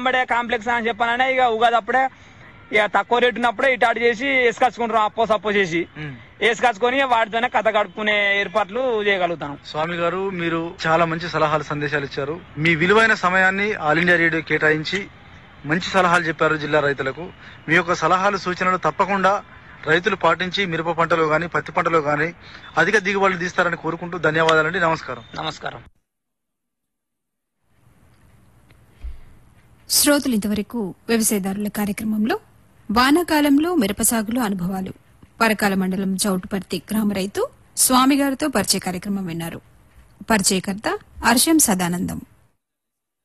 అమ్మడే complex అని చెప్పాననే ఇక ఉగాది అప్పుడే ఇక తక్కువ రేటు ఉన్నప్పుడే ఇటాడు చేసి వేసుకొచ్చుకుంటాం అప్పో సప్పో చేసి ఉమ్. వేసుకొచ్చుకొని వాటితోనే కథ గడుపుకునే ఏర్పాట్లు చేయగలుగుతాం స్వామి గారు మీరు చాలా మంచి సలహాలు సందేశాలు ఇచ్చారు మీ విలువైన సమయాన్ని ఆల్ ఇండియా రేడియో కేటాయించి మంచి సలహాలు చెప్పారు జిల్లా రైతులకు మీ యొక్క సలహాలు సూచనలు తప్పకుండా రైతులు పాటించి మిరప పంటలో గాని పత్తి పంటలో గాని అధిక దిగుబడులు తీస్తారని కోరుకుంటూ ధన్యవాదాలండి నమస్కారం నమస్కారం శ్రోతలు ఇంతవరకు వ్యవసాయదారుల కార్యక్రమంలో వానాకాలంలో మిరప సాగులో అనుభవాలు పరకాల మండలం చౌటుపర్తి గ్రామ రైతు స్వామిగారితో పరిచయ కార్యక్రమం విన్నారు పరిచయకర్త హర్షం సదానందం